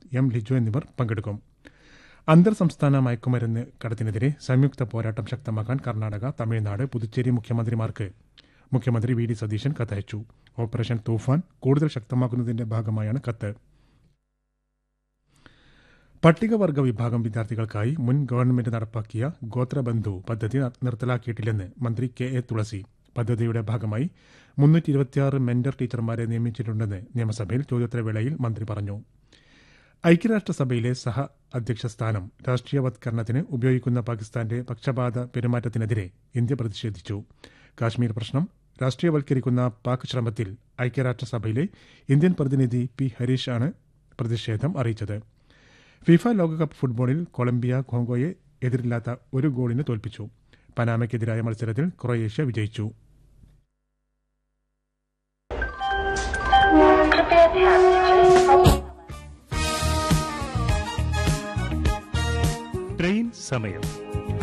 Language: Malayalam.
എം ലിജു എന്നിവർ പങ്കെടുക്കും അന്തർ സംസ്ഥാന മയക്കുമരുന്ന് കടത്തിനെതിരെ സംയുക്ത പോരാട്ടം ശക്തമാക്കാൻ കർണാടക തമിഴ്നാട് പുതുച്ചേരി മുഖ്യമന്ത്രിമാർക്ക് മുഖ്യമന്ത്രി വി ഡി സതീശൻ കത്തയച്ചു ഓപ്പറേഷൻ തൂഫാൻ കൂടുതൽ ശക്തമാക്കുന്നതിന്റെ ഭാഗമായാണ് കത്ത് പട്ടികവർഗ വിഭാഗം വിദ്യാർത്ഥികൾക്കായി മുൻ ഗവൺമെന്റ് നടപ്പാക്കിയ ഗോത്രബന്ധു പദ്ധതി നിർത്തലാക്കിയിട്ടില്ലെന്ന് മന്ത്രി കെ എ തുളസി പദ്ധതിയുടെ ഭാഗമായി മുന്നൂറ്റി ഇരുപത്തിയാറ് മെന്റർ ടീച്ചർമാരെ നിയമിച്ചിട്ടുണ്ടെന്ന് നിയമസഭയിൽ ചോദ്യോത്തരവേളയിൽ മന്ത്രി പറഞ്ഞു ഐക്യരാഷ്ട്രസഭയിലെ സഹ അധ്യക്ഷ സ്ഥാനം രാഷ്ട്രീയവത്കരണത്തിന് ഉപയോഗിക്കുന്ന പാകിസ്ഥാന്റെ പക്ഷപാത പെരുമാറ്റത്തിനെതിരെ ഇന്ത്യ പ്രതിഷേധിച്ചു കാശ്മീർ പ്രശ്നം രാഷ്ട്രീയവൽക്കരിക്കുന്ന പാക് ശ്രമത്തിൽ ഐക്യരാഷ്ട്രസഭയിലെ ഇന്ത്യൻ പ്രതിനിധി പി ഹരീഷ് ആണ് പ്രതിഷേധം അറിയിച്ചത് ഫിഫ ലോകകപ്പ് ഫുട്ബോളിൽ കൊളംബിയ കോങ്കോയെ എതിരില്ലാത്ത ഒരു ഗോളിന് തോൽപ്പിച്ചു പനാമയ്ക്കെതിരായ മത്സരത്തിൽ ക്രൊയേഷ്യ വിജയിച്ചു कृपया ध्यान दीजिए ട്രെയിൻ സമയം